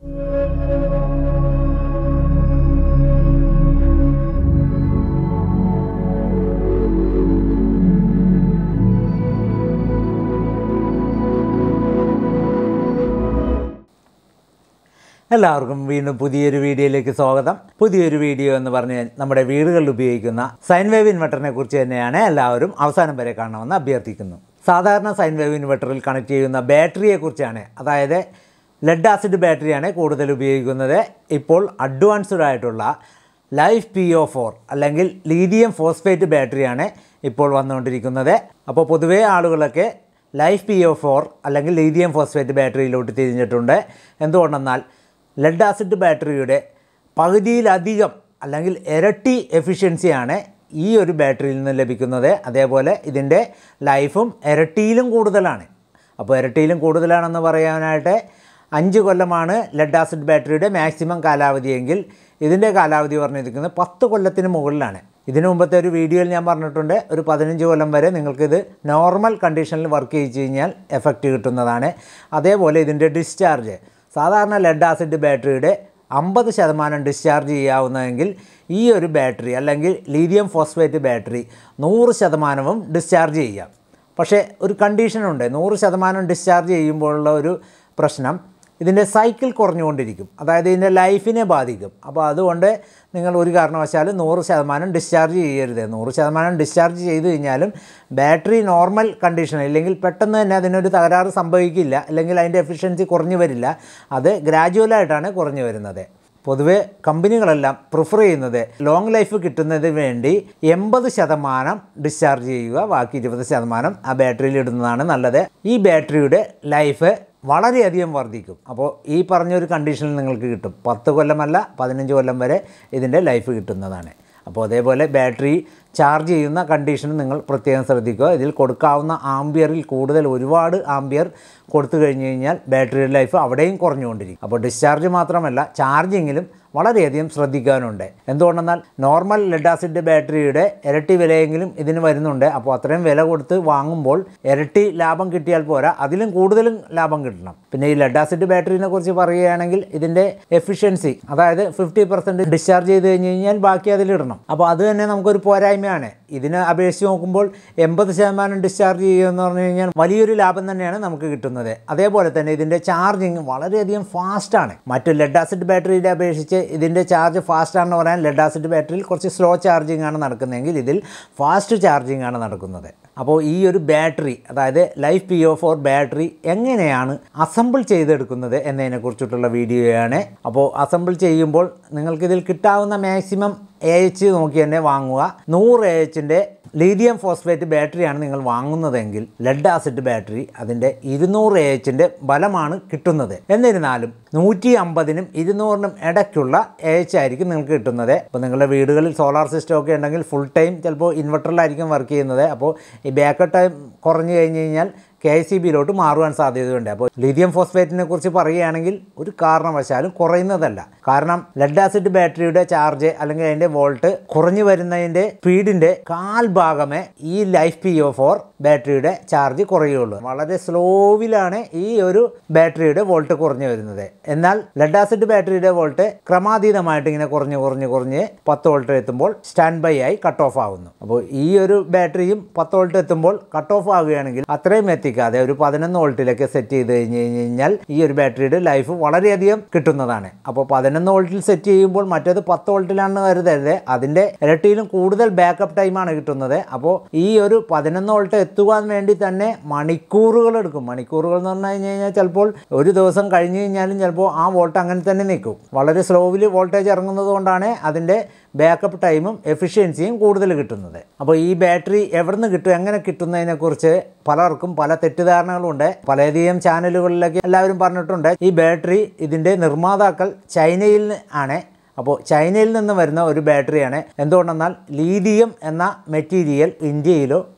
എല്ലാവർക്കും വീണ്ടും പുതിയൊരു വീഡിയോയിലേക്ക് സ്വാഗതം പുതിയൊരു വീഡിയോ എന്ന് പറഞ്ഞ് നമ്മുടെ വീടുകളിൽ ഉപയോഗിക്കുന്ന സൈൻ വേവ് ഇൻവെർട്ടറിനെ കുറിച്ച് തന്നെയാണ് എല്ലാവരും അവസാനം വരെ കാണണമെന്ന് അഭ്യർത്ഥിക്കുന്നു സാധാരണ സൈൻ വേവ് ഇൻവെർട്ടറിൽ കണക്ട് ചെയ്യുന്ന ബാറ്ററിയെ കുറിച്ചാണ് അതായത് ലെഡ് ആസിഡ് ബാറ്ററിയാണ് കൂടുതൽ ഉപയോഗിക്കുന്നത് ഇപ്പോൾ അഡ്വാൻസ്ഡ് ആയിട്ടുള്ള ലൈഫ് പി ഒ ഫോർ അല്ലെങ്കിൽ ലീഥിയം ഫോസ്ഫേറ്റ് ബാറ്ററിയാണ് ഇപ്പോൾ വന്നുകൊണ്ടിരിക്കുന്നത് അപ്പോൾ പൊതുവേ ആളുകളൊക്കെ ലൈഫ് പി ഒ ഫോർ അല്ലെങ്കിൽ ലീഥിയം ഫോസ്ഫേറ്റ് ബാറ്ററിയിലോട്ട് തിരിഞ്ഞിട്ടുണ്ട് എന്തുകൊണ്ടെന്നാൽ ലെഡ് ആസിഡ് ബാറ്ററിയുടെ പകുതിയിലധികം അല്ലെങ്കിൽ ഇരട്ടി എഫിഷ്യൻസിയാണ് ഈ ഒരു ബാറ്ററിയിൽ നിന്ന് ലഭിക്കുന്നത് അതേപോലെ ഇതിൻ്റെ ലൈഫും ഇരട്ടിയിലും കൂടുതലാണ് അപ്പോൾ ഇരട്ടിയിലും കൂടുതലാണെന്ന് പറയാനായിട്ട് അഞ്ച് കൊല്ലമാണ് ലെഡ് ആസിഡ് ബാറ്ററിയുടെ മാക്സിമം കാലാവധിയെങ്കിൽ ഇതിൻ്റെ കാലാവധി പറഞ്ഞിരിക്കുന്നത് പത്ത് കൊല്ലത്തിന് മുകളിലാണ് ഇതിനു മുമ്പത്തെ ഒരു വീഡിയോയിൽ ഞാൻ പറഞ്ഞിട്ടുണ്ട് ഒരു പതിനഞ്ച് കൊല്ലം വരെ നിങ്ങൾക്കിത് നോർമൽ കണ്ടീഷനിൽ വർക്ക് ചെയ്യിച്ചു കഴിഞ്ഞാൽ എഫക്റ്റ് കിട്ടുന്നതാണ് അതേപോലെ ഇതിൻ്റെ ഡിസ്ചാർജ് സാധാരണ ലെഡ് ആസിഡ് ബാറ്ററിയുടെ അമ്പത് ശതമാനം ഡിസ്ചാർജ് ചെയ്യാവുന്നതെങ്കിൽ ഈ ഒരു ബാറ്ററി അല്ലെങ്കിൽ ലീഥിയം ഫോസ്ഫേറ്റ് ബാറ്ററി നൂറ് ശതമാനവും ഡിസ്ചാർജ് ചെയ്യാം പക്ഷേ ഒരു കണ്ടീഷനുണ്ട് നൂറ് ശതമാനം ഡിസ്ചാർജ് ചെയ്യുമ്പോഴുള്ള ഒരു പ്രശ്നം ഇതിൻ്റെ സൈക്കിൾ കുറഞ്ഞുകൊണ്ടിരിക്കും അതായത് ഇതിൻ്റെ ലൈഫിനെ ബാധിക്കും അപ്പോൾ അതുകൊണ്ട് നിങ്ങൾ ഒരു കാരണവശാലും നൂറ് ശതമാനം ഡിസ്ചാർജ് ചെയ്യരുത് നൂറ് ശതമാനം ഡിസ്ചാർജ് ചെയ്ത് കഴിഞ്ഞാലും ബാറ്ററി നോർമൽ കണ്ടീഷൻ ഇല്ലെങ്കിൽ പെട്ടെന്ന് തന്നെ അതിനൊരു തകരാറ് സംഭവിക്കില്ല അല്ലെങ്കിൽ അതിൻ്റെ എഫിഷ്യൻസി കുറഞ്ഞു വരില്ല അത് ഗ്രാജുവലായിട്ടാണ് കുറഞ്ഞു വരുന്നത് പൊതുവെ കമ്പനികളെല്ലാം പ്രിഫർ ചെയ്യുന്നത് ലോങ് ലൈഫ് കിട്ടുന്നതിന് വേണ്ടി എൺപത് ശതമാനം ഡിസ്ചാർജ് ചെയ്യുക ബാക്കി ഇരുപത് ശതമാനം ആ ബാറ്ററിയിൽ ഇടുന്നതാണ് നല്ലത് ഈ ബാറ്ററിയുടെ ലൈഫ് വളരെയധികം വർദ്ധിക്കും അപ്പോൾ ഈ പറഞ്ഞൊരു കണ്ടീഷനിൽ നിങ്ങൾക്ക് കിട്ടും പത്ത് കൊല്ലമല്ല പതിനഞ്ച് കൊല്ലം വരെ ഇതിൻ്റെ ലൈഫ് കിട്ടുന്നതാണ് അപ്പോൾ അതേപോലെ ബാറ്ററി ചാർജ് ചെയ്യുന്ന കണ്ടീഷൻ നിങ്ങൾ പ്രത്യേകം ശ്രദ്ധിക്കുക ഇതിൽ കൊടുക്കാവുന്ന ആംബിയറിൽ കൂടുതൽ ഒരുപാട് ആംബിയർ കൊടുത്തു കഴിഞ്ഞ് കഴിഞ്ഞാൽ ബാറ്ററിയുടെ ലൈഫ് അവിടെയും കുറഞ്ഞുകൊണ്ടിരിക്കും അപ്പോൾ ഡിസ്ചാർജ് മാത്രമല്ല ചാർജിങ്ങിലും വളരെയധികം ശ്രദ്ധിക്കാനുണ്ട് എന്തുകൊണ്ടെന്നാൽ നോർമൽ ലെഡ് ആസിഡ് ബാറ്ററിയുടെ ഇരട്ടി വിലയെങ്കിലും ഇതിന് വരുന്നുണ്ട് അപ്പോൾ അത്രയും വില കൊടുത്ത് വാങ്ങുമ്പോൾ ഇരട്ടി ലാഭം കിട്ടിയാൽ പോരാ അതിലും കൂടുതലും ലാഭം കിട്ടണം പിന്നെ ഈ ലെഡ് ആസിഡ് ബാറ്ററിനെ കുറിച്ച് പറയുകയാണെങ്കിൽ ഇതിൻ്റെ എഫിഷ്യൻസി അതായത് ഫിഫ്റ്റി പെർസെൻറ്റ് ഡിസ്ചാർജ് ചെയ്ത് കഴിഞ്ഞ് കഴിഞ്ഞാൽ ബാക്കി അതിലിടണം അപ്പോൾ അത് തന്നെ നമുക്കൊരു പോരായ്മയാണ് ഇതിനെ അപേക്ഷിച്ച് നോക്കുമ്പോൾ എൺപത് ശതമാനം ഡിസ്ചാർജ് ചെയ്യുമെന്ന് പറഞ്ഞു കഴിഞ്ഞാൽ വലിയൊരു ലാഭം തന്നെയാണ് നമുക്ക് കിട്ടുന്നത് അതേപോലെ തന്നെ ഇതിൻ്റെ ചാർജിങ് വളരെയധികം ഫാസ്റ്റാണ് മറ്റു ലെഡ് ആസിഡ് ബാറ്ററിയുടെ അപേക്ഷിച്ച് ഇതിൻ്റെ ചാർജ് ഫാസ്റ്റ് ആണെന്ന് പറയാൻ ലെഡ് ആസിഡ് ബാറ്ററിയിൽ കുറച്ച് സ്ലോ ചാർജിങ് ആണ് നടക്കുന്നതെങ്കിൽ ഇതിൽ ഫാസ്റ്റ് ചാർജിങ് ആണ് നടക്കുന്നത് അപ്പോൾ ഈ ഒരു ബാറ്ററി അതായത് life P O four battery എങ്ങനെയാണ് അസംബിൾ ചെയ്തെടുക്കുന്നത് എന്നതിനെക്കുറിച്ചിട്ടുള്ള വീഡിയോയാണ് അപ്പോൾ അസംബിൾ ചെയ്യുമ്പോൾ നിങ്ങൾക്കിതിൽ കിട്ടാവുന്ന മാക്സിമം എ എച്ച് നോക്കി തന്നെ വാങ്ങുക നൂറ് എ എച്ചിൻ്റെ ലീഥിയം ഫോസ്ഫേറ്റ് ബാറ്ററിയാണ് നിങ്ങൾ വാങ്ങുന്നതെങ്കിൽ ലെഡ് ആസിഡ് ബാറ്ററി അതിൻ്റെ ഇരുന്നൂറ് എ എച്ചിൻ്റെ ബലമാണ് കിട്ടുന്നത് എന്നിരുന്നാലും നൂറ്റി അമ്പതിനും ഇരുന്നൂറിനും ഇടയ്ക്കുള്ള എ എച്ച് ആയിരിക്കും നിങ്ങൾക്ക് കിട്ടുന്നത് അപ്പോൾ നിങ്ങളുടെ വീടുകളിൽ സോളാർ സിസ്റ്റം ഒക്കെ ഉണ്ടെങ്കിൽ ഫുൾ ടൈം ചിലപ്പോൾ ഇൻവെർട്ടറിലായിരിക്കും വർക്ക് ചെയ്യുന്നത് അപ്പോൾ ഈ ബാക്കപ്പ് ടൈം കുറഞ്ഞു കഴിഞ്ഞ് കഴിഞ്ഞാൽ കെ സി ബിയിലോട്ട് മാറുവാൻ സാധ്യതയുണ്ട് അപ്പോൾ ലിഥിയം ഫോസ്ഫേറ്റിനെ കുറിച്ച് പറയുകയാണെങ്കിൽ ഒരു കാരണവശാലും കുറയുന്നതല്ല കാരണം ലെഡ് ആസിഡ് ബാറ്ററിയുടെ ചാർജ് അല്ലെങ്കിൽ അതിൻ്റെ വോൾട്ട് കുറഞ്ഞു വരുന്നതിൻ്റെ സ്പീഡിൻ്റെ കാൽ ഭാഗമേ ഈ ലൈഫ് പി ഒ ഫോർ ബാറ്ററിയുടെ ചാർജ് കുറയുള്ളൂ വളരെ സ്ലോവിലാണ് ഈ ഒരു ബാറ്ററിയുടെ വോൾട്ട് കുറഞ്ഞു വരുന്നത് എന്നാൽ ലെഡ് ആസിഡ് ബാറ്ററിയുടെ വോൾട്ട് ക്രമാതീതമായിട്ട് ഇങ്ങനെ കുറഞ്ഞ് കുറഞ്ഞ് കുറഞ്ഞ് പത്ത് വോൾട്ട് എത്തുമ്പോൾ സ്റ്റാൻഡ് ബൈ ആയി കട്ട് ഓഫ് ആവുന്നു അപ്പോൾ ഈ ഒരു ബാറ്ററിയും പത്ത് വോൾട്ട് എത്തുമ്പോൾ കട്ട് ഓഫ് ആവുകയാണെങ്കിൽ അത്രയും എത്തിക്കാതെ ഒരു പതിനൊന്ന് വോൾട്ടിലേക്ക് സെറ്റ് ചെയ്ത് കഴിഞ്ഞ് കഴിഞ്ഞാൽ ഈ ഒരു ബാറ്ററിയുടെ ലൈഫ് വളരെയധികം കിട്ടുന്നതാണ് അപ്പോൾ പതിനൊന്ന് വോൾട്ടിൽ സെറ്റ് ചെയ്യുമ്പോൾ മറ്റേത് പത്ത് വോൾട്ടിലാണെന്ന് കരുതരുത് അതിൻ്റെ ഇരട്ടിയിലും കൂടുതൽ ബാക്കപ്പ് ടൈമാണ് കിട്ടുന്നത് അപ്പോൾ ഈ ഒരു പതിനൊന്ന് വോൾട്ട് എത്തുവാൻ വേണ്ടി തന്നെ മണിക്കൂറുകൾ എടുക്കും മണിക്കൂറുകൾ എന്ന് പറഞ്ഞു കഴിഞ്ഞ് കഴിഞ്ഞാൽ ചിലപ്പോൾ ഒരു ദിവസം കഴിഞ്ഞ് കഴിഞ്ഞാലും ചിലപ്പോൾ ആ വോൾട്ട് അങ്ങനെ തന്നെ നിൽക്കും വളരെ സ്ലോവിൽ വോൾട്ടേജ് ഇറങ്ങുന്നത് കൊണ്ടാണ് അതിൻ്റെ ബാക്കപ്പ് ടൈമും എഫിഷ്യൻസിയും കൂടുതൽ കിട്ടുന്നത് അപ്പോൾ ഈ ബാറ്ററി എവിടെ നിന്ന് കിട്ടും എങ്ങനെ കിട്ടുന്നതിനെക്കുറിച്ച് പലർക്കും പല തെറ്റിദ്ധാരണകളുണ്ട് പലയധികം ചാനലുകളിലൊക്കെ എല്ലാവരും പറഞ്ഞിട്ടുണ്ട് ഈ ബാറ്ററി ഇതിൻ്റെ നിർമ്മാതാക്കൾ ചൈനയിൽ ആണ് അപ്പോൾ ചൈനയിൽ നിന്ന് വരുന്ന ഒരു ബാറ്ററിയാണ് എന്തുകൊണ്ടെന്നാൽ ലീഥിയം എന്ന മെറ്റീരിയൽ ഇന്ത്യയിലോ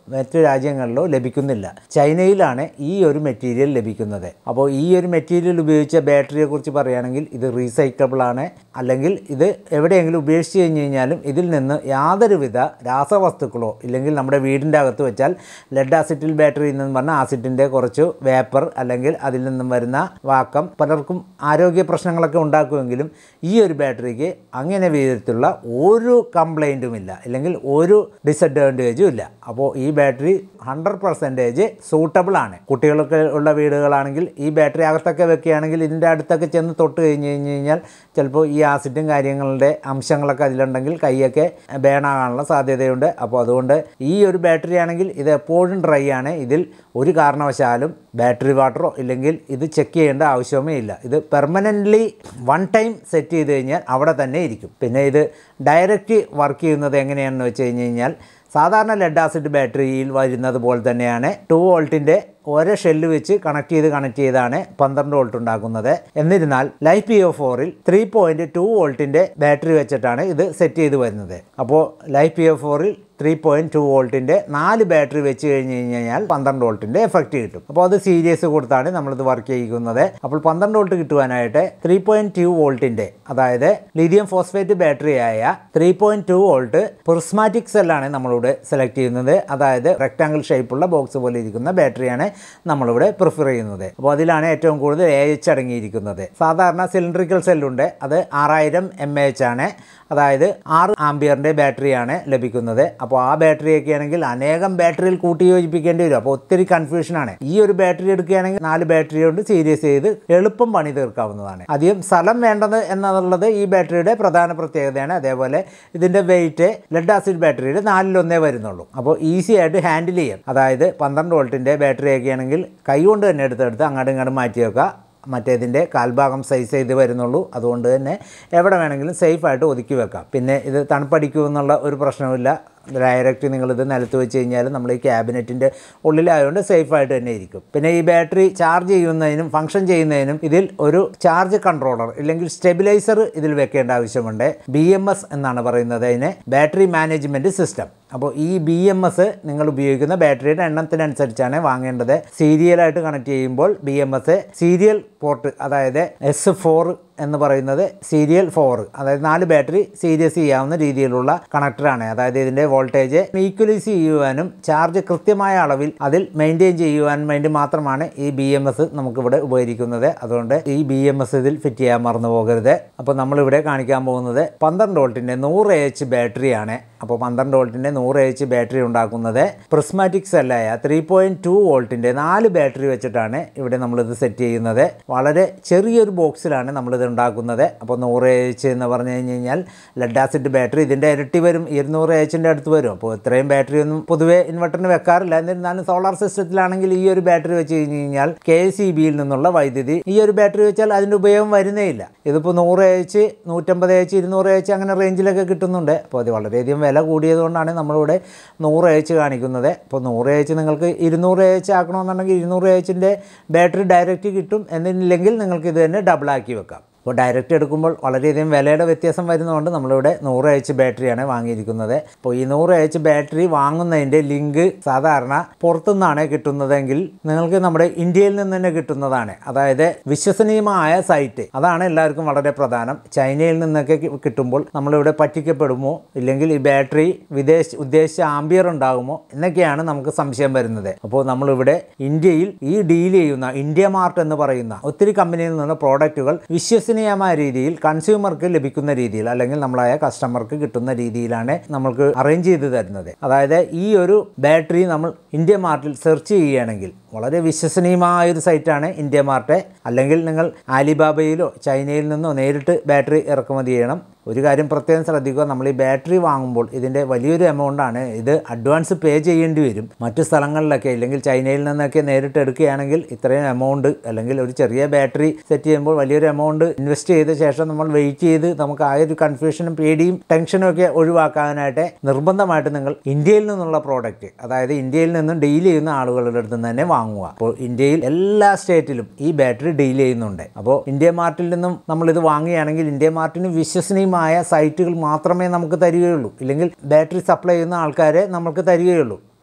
മറ്റു രാജ്യങ്ങളിലോ ലഭിക്കുന്നില്ല ചൈനയിലാണ് ഈ ഒരു മെറ്റീരിയൽ ലഭിക്കുന്നത് അപ്പോൾ ഈ ഒരു മെറ്റീരിയൽ ഉപയോഗിച്ച ബാറ്ററിയെ കുറിച്ച് പറയുകയാണെങ്കിൽ ഇത് റീസൈക്ലബിൾ ആണ് അല്ലെങ്കിൽ ഇത് എവിടെയെങ്കിലും ഉപേക്ഷിച്ച് കഴിഞ്ഞ് കഴിഞ്ഞാലും ഇതിൽ നിന്ന് യാതൊരുവിധ രാസവസ്തുക്കളോ ഇല്ലെങ്കിൽ നമ്മുടെ വീടിൻ്റെ അകത്ത് വെച്ചാൽ ലെഡ് ആസിഡിൽ ബാറ്ററി എന്ന് പറഞ്ഞാൽ ആസിഡിൻ്റെ കുറച്ച് വേപ്പർ അല്ലെങ്കിൽ അതിൽ നിന്നും വരുന്ന വാക്കം പലർക്കും ആരോഗ്യ പ്രശ്നങ്ങളൊക്കെ ഉണ്ടാക്കുമെങ്കിലും ഈ ഒരു ബാറ്ററിക്ക് അങ്ങനെ വിധത്തിലുള്ള ഒരു കംപ്ലൈൻറ്റും ഇല്ല അല്ലെങ്കിൽ ഒരു ഡിസഡ്വാൻറ്റേജും ഇല്ല അപ്പോൾ ഈ ബാറ്ററി ഹൺഡ്രഡ് പെർസെൻറ്റേജ് സൂട്ടബിൾ ആണ് കുട്ടികളൊക്കെ ഉള്ള വീടുകളാണെങ്കിൽ ഈ ബാറ്ററി അകത്തൊക്കെ വെക്കുകയാണെങ്കിൽ ഇതിൻ്റെ അടുത്തൊക്കെ ചെന്ന് തൊട്ട് കഴിഞ്ഞ് കഴിഞ്ഞ് കഴിഞ്ഞാൽ ചിലപ്പോൾ ഈ ആസിഡും കാര്യങ്ങളുടെ അംശങ്ങളൊക്കെ അതിലുണ്ടെങ്കിൽ കൈയൊക്കെ ബേണാകാനുള്ള സാധ്യതയുണ്ട് അപ്പോൾ അതുകൊണ്ട് ഈ ഒരു ബാറ്ററി ആണെങ്കിൽ ഇത് എപ്പോഴും ഡ്രൈ ആണ് ഇതിൽ ഒരു കാരണവശാലും ബാറ്ററി വാട്ടറോ ഇല്ലെങ്കിൽ ഇത് ചെക്ക് ചെയ്യേണ്ട ആവശ്യമേ ഇല്ല ഇത് പെർമനൻ്റ്ലി വൺ ടൈം സെറ്റ് ചെയ്ത് കഴിഞ്ഞാൽ അവിടെ തന്നെ ഇരിക്കും പിന്നെ ഇത് ഡയറക്റ്റ് വർക്ക് ചെയ്യുന്നത് എങ്ങനെയാണെന്ന് വെച്ച് കഴിഞ്ഞ് കഴിഞ്ഞാൽ സാധാരണ ലെഡ് ആസിഡ് ബാറ്ററിയിൽ വരുന്നത് പോലെ തന്നെയാണ് ടു വോൾട്ടിൻ്റെ ഓരോ ഷെല്ല് വെച്ച് കണക്ട് ചെയ്ത് കണക്ട് ചെയ്താണ് പന്ത്രണ്ട് വോൾട്ട് ഉണ്ടാക്കുന്നത് എന്നിരുന്നാൽ ലൈഫ് പി ഒ ഫോറിൽ ത്രീ പോയിൻറ്റ് ടു വോൾട്ടിൻ്റെ ബാറ്ററി വെച്ചിട്ടാണ് ഇത് സെറ്റ് ചെയ്ത് വരുന്നത് അപ്പോൾ ലൈഫ് പി ഒ ഫോറിൽ ത്രീ പോയിൻറ്റ് ടു വോൾട്ടിൻ്റെ നാല് ബാറ്ററി വെച്ച് കഴിഞ്ഞ് കഴിഞ്ഞാൽ പന്ത്രണ്ട് വോൾട്ടിൻ്റെ എഫക്റ്റ് കിട്ടും അപ്പോൾ അത് സീരിയസ് കൊടുത്താണ് നമ്മളിത് വർക്ക് ചെയ്യിക്കുന്നത് അപ്പോൾ പന്ത്രണ്ട് വോൾട്ട് കിട്ടുവാനായിട്ട് ത്രീ പോയിൻറ്റ് ടു വോൾട്ടിൻ്റെ അതായത് ലിഥിയം ഫോസ്ഫേറ്റ് ബാറ്ററി ആയ three point two volt prismatic സെല്ലാണ് നമ്മളിവിടെ സെലക്ട് ചെയ്യുന്നത് അതായത് റെക്ടാങ്കിൾ ഷേപ്പുള്ള ബോക്സ് പോലെ ഇരിക്കുന്ന ബാറ്ററിയാണ് നമ്മളിവിടെ പ്രിഫർ ചെയ്യുന്നത് അപ്പോൾ അതിലാണ് ഏറ്റവും കൂടുതൽ എ എച്ച് അടങ്ങിയിരിക്കുന്നത് സാധാരണ സിലിണ്ടറിക്കൽ സെല്ലുണ്ട് അത് ആറായിരം എം എ എച്ച് ആണ് അതായത് ആറ് ആംബിയറിൻ്റെ ബാറ്ററിയാണ് ലഭിക്കുന്നത് അപ്പോൾ ആ ബാറ്ററിയൊക്കെ ആണെങ്കിൽ അനേകം ബാറ്ററിയിൽ കൂട്ടി യോജിപ്പിക്കേണ്ടി വരും അപ്പോൾ ഒത്തിരി കൺഫ്യൂഷനാണ് ഈ ഒരു ബാറ്ററി എടുക്കുകയാണെങ്കിൽ നാല് ബാറ്ററി കൊണ്ട് സീരീസ് ചെയ്ത് എളുപ്പം പണി തീർക്കാവുന്നതാണ് അധികം സ്ഥലം വേണ്ടത് എന്നുള്ളത് ഈ ബാറ്ററിയുടെ പ്രധാന പ്രത്യേകതയാണ് അതേപോലെ ഇതിൻ്റെ വെയിറ്റ് ലെഡ് ആസിഡ് ബാറ്ററിയുടെ നാലിലൊന്നേ വരുന്നുള്ളൂ അപ്പോൾ ഈസി ആയിട്ട് ഹാൻഡിൽ ചെയ്യാം അതായത് പന്ത്രണ്ട് വോൾട്ടിൻ്റെ ബാറ്ററിയൊക്കെ ആണെങ്കിൽ കൈ കൊണ്ട് തന്നെ എടുത്തെടുത്ത് അങ്ങോട്ടും ഇങ്ങോട്ടും മാറ്റി വെക്കുക മറ്റേതിൻ്റെ കാൽഭാഗം സൈസ് ചെയ്ത് വരുന്നുള്ളൂ അതുകൊണ്ട് തന്നെ എവിടെ വേണമെങ്കിലും സേഫായിട്ട് ഒതുക്കി വെക്കാം പിന്നെ ഇത് തണുപ്പടിക്കുമെന്നുള്ള ഒരു പ്രശ്നവുമില്ല ഡയറക്റ്റ് നിങ്ങളിത് നിലത്ത് വെച്ച് കഴിഞ്ഞാൽ നമ്മൾ ഈ ക്യാബിനറ്റിൻ്റെ ഉള്ളിലായതുകൊണ്ട് സേഫായിട്ട് തന്നെ ഇരിക്കും പിന്നെ ഈ ബാറ്ററി ചാർജ് ചെയ്യുന്നതിനും ഫംഗ്ഷൻ ചെയ്യുന്നതിനും ഇതിൽ ഒരു ചാർജ് കൺട്രോളർ ഇല്ലെങ്കിൽ സ്റ്റെബിലൈസർ ഇതിൽ വെക്കേണ്ട ആവശ്യമുണ്ട് ബി എം എസ് എന്നാണ് പറയുന്നത് അതിന് ബാറ്ററി മാനേജ്മെൻറ്റ് സിസ്റ്റം അപ്പോൾ ഈ ബി എം എസ് നിങ്ങൾ ഉപയോഗിക്കുന്ന ബാറ്ററിയുടെ എണ്ണത്തിനനുസരിച്ചാണ് വാങ്ങേണ്ടത് സീരിയലായിട്ട് കണക്ട് ചെയ്യുമ്പോൾ B M S serial port അതായത് എസ് ഫോർ എന്ന് പറയുന്നത് സീരിയൽ ഫോർ അതായത് നാല് ബാറ്ററി സീരിയസ് ചെയ്യാവുന്ന രീതിയിലുള്ള കണക്ടറാണ് അതായത് ഇതിൻ്റെ വോൾട്ടേജ് ഈക്വലൈസ് ചെയ്യുവാനും ചാർജ് കൃത്യമായ അളവിൽ അതിൽ മെയിൻറ്റെയിൻ ചെയ്യുവാനും വേണ്ടി മാത്രമാണ് ഈ ബി എം എസ് നമുക്കിവിടെ ഉപകരിക്കുന്നത് അതുകൊണ്ട് ഈ ബി എം എസ് ഇതിൽ ഫിറ്റ് ചെയ്യാൻ മറന്നു പോകരുത് അപ്പോൾ നമ്മളിവിടെ കാണിക്കാൻ പോകുന്നത് പന്ത്രണ്ട് വോൾട്ടിൻ്റെ നൂറ് എച്ച് ബാറ്ററിയാണ് അപ്പോൾ പന്ത്രണ്ട് വോൾട്ടിൻ്റെ നൂറ് എച്ച് ബാറ്ററി ഉണ്ടാക്കുന്നത് പ്രിസ്മാറ്റിക് സെല്ലായ ത്രീ പോയിൻറ്റ് ടു വോൾട്ടിൻ്റെ നാല് ബാറ്ററി വെച്ചിട്ടാണ് ഇവിടെ നമ്മളിത് സെറ്റ് ചെയ്യുന്നത് വളരെ ചെറിയൊരു ബോക്സിലാണ് നമ്മളിത് ഉണ്ടാക്കുന്നത് അപ്പോൾ നൂറ് എച്ച് എന്ന് പറഞ്ഞു കഴിഞ്ഞ് കഴിഞ്ഞാൽ ലെഡ് ആസിഡ് ബാറ്ററി ഇതിൻ്റെ ഇരട്ടി വരും ഇരുന്നൂറ് എച്ചിൻ്റെ അടുത്ത് വരും അപ്പോൾ ഇത്രയും ബാറ്ററി ഒന്നും പൊതുവേ ഇൻവെർട്ടറിന് വെക്കാറില്ല എന്നിരുന്നാലും സോളാർ സിസ്റ്റത്തിലാണെങ്കിൽ ഈ ഒരു ബാറ്ററി വെച്ച് കഴിഞ്ഞ് കഴിഞ്ഞാൽ കെ സി ബിയിൽ നിന്നുള്ള വൈദ്യുതി ഈ ഒരു ബാറ്ററി വെച്ചാൽ അതിൻ്റെ ഉപയോഗം വരുന്നേ ഇല്ല ഇതിപ്പോൾ നൂറ് എച്ച് നൂറ്റമ്പത് എച്ച് ഇരുന്നൂറ് എച്ച് അങ്ങനെ റേഞ്ചിലൊക്കെ കിട്ടുന്നുണ്ട് അപ്പോൾ അത് വളരെയധികം വില കൂടിയതുകൊണ്ടാണ് നമ്മളിവിടെ നൂറ് എച്ച് കാണിക്കുന്നത് അപ്പോൾ നൂറ് എച്ച് നിങ്ങൾക്ക് ഇരുന്നൂറ് എച്ച് ആക്കണമെന്നുണ്ടെങ്കിൽ ഇരുന്നൂറ് എച്ചിൻ്റെ ബാറ്ററി ഡയറക്റ്റ് കിട്ടും എന്നില്ലെങ്കിൽ നിങ്ങൾക്ക് ഇത് തന്നെ ഡബിളാക്കി വെക്കാം അപ്പോൾ ഡയറക്റ്റ് എടുക്കുമ്പോൾ വളരെയധികം വിലയുടെ വ്യത്യാസം വരുന്നതുകൊണ്ട് നമ്മളിവിടെ നൂറ് എച്ച് ബാറ്ററിയാണ് വാങ്ങിയിരിക്കുന്നത് അപ്പോൾ ഈ നൂറ് എച്ച് ബാറ്ററി വാങ്ങുന്നതിൻ്റെ ലിങ്ക് സാധാരണ പുറത്തുനിന്നാണ് കിട്ടുന്നതെങ്കിൽ നിങ്ങൾക്ക് നമ്മുടെ ഇന്ത്യയിൽ നിന്ന് തന്നെ കിട്ടുന്നതാണ് അതായത് വിശ്വസനീയമായ സൈറ്റ് അതാണ് എല്ലാവർക്കും വളരെ പ്രധാനം ചൈനയിൽ നിന്നൊക്കെ കി- കിട്ടുമ്പോൾ നമ്മളിവിടെ പറ്റിക്കപ്പെടുമോ ഇല്ലെങ്കിൽ ഈ ബാറ്ററി വിദേശ ഉദ്ദേശിച്ച ആംബിയർ ഉണ്ടാകുമോ എന്നൊക്കെയാണ് നമുക്ക് സംശയം വരുന്നത് അപ്പോൾ നമ്മളിവിടെ ഇന്ത്യയിൽ ഈ ഡീൽ ചെയ്യുന്ന ഇന്ത്യ മാർട്ട് എന്ന് പറയുന്ന ഒത്തിരി കമ്പനിയിൽ നിന്ന് പ്രോഡക്റ്റുകൾ വിശ്വസനീയമായ രീതിയിൽ കൺസ്യൂമർക്ക് ലഭിക്കുന്ന രീതിയിൽ അല്ലെങ്കിൽ നമ്മളായ കസ്റ്റമർക്ക് കിട്ടുന്ന രീതിയിലാണ് നമ്മൾക്ക് അറേഞ്ച് ചെയ്ത് തരുന്നത് അതായത് ഈ ഒരു ബാറ്ററി നമ്മൾ ഇന്ത്യ മാർട്ടിൽ സെർച്ച് ചെയ്യുകയാണെങ്കിൽ വളരെ വിശ്വസനീയമായ ഒരു സൈറ്റാണ് ഇന്ത്യ മാർട്ട് അല്ലെങ്കിൽ നിങ്ങൾ ആലിബാബയിലോ ചൈനയിൽ നിന്നോ നേരിട്ട് ബാറ്ററി ഇറക്കുമതി ചെയ്യണം ഒരു കാര്യം പ്രത്യേകം ശ്രദ്ധിക്കുക നമ്മൾ ഈ ബാറ്ററി വാങ്ങുമ്പോൾ ഇതിൻ്റെ വലിയൊരു എമൗണ്ടാണ് ഇത് അഡ്വാൻസ് പേ ചെയ്യേണ്ടി വരും മറ്റു സ്ഥലങ്ങളിലൊക്കെ ഇല്ലെങ്കിൽ ചൈനയിൽ നിന്നൊക്കെ നേരിട്ട് എടുക്കുകയാണെങ്കിൽ ഇത്രയും എമൗണ്ട് അല്ലെങ്കിൽ ഒരു ചെറിയ ബാറ്ററി സെറ്റ് ചെയ്യുമ്പോൾ വലിയൊരു എമൗണ്ട് ഇൻവെസ്റ്റ് ചെയ്ത ശേഷം നമ്മൾ വെയിറ്റ് ചെയ്ത് നമുക്ക് ആ ഒരു കൺഫ്യൂഷനും പേടിയും ടെൻഷനും ഒക്കെ ഒഴിവാക്കാനായിട്ട് നിർബന്ധമായിട്ട് നിങ്ങൾ ഇന്ത്യയിൽ നിന്നുള്ള പ്രോഡക്റ്റ് അതായത് ഇന്ത്യയിൽ നിന്നും ഡീൽ ചെയ്യുന്ന ആളുകളുടെ അടുത്ത് നിന്ന് തന്നെ വാങ്ങുക അപ്പോൾ ഇന്ത്യയിൽ എല്ലാ സ്റ്റേറ്റിലും ഈ ബാറ്ററി ഡീൽ ചെയ്യുന്നുണ്ട് അപ്പോൾ ഇന്ത്യ മാർട്ടിൽ നിന്നും നമ്മൾ ഇത് വാങ്ങുകയാണെങ്കിൽ ഇന്ത്യ മാർട്ടിന് വിശ്വസനീയമായ സൈറ്റുകൾ മാത്രമേ നമുക്ക് തരികയുള്ളൂ ഇല്ലെങ്കിൽ ബാറ്ററി സപ്ലൈ ചെയ്യുന്ന ആൾക്കാരെ നമുക്ക് തരികയുള്ളൂ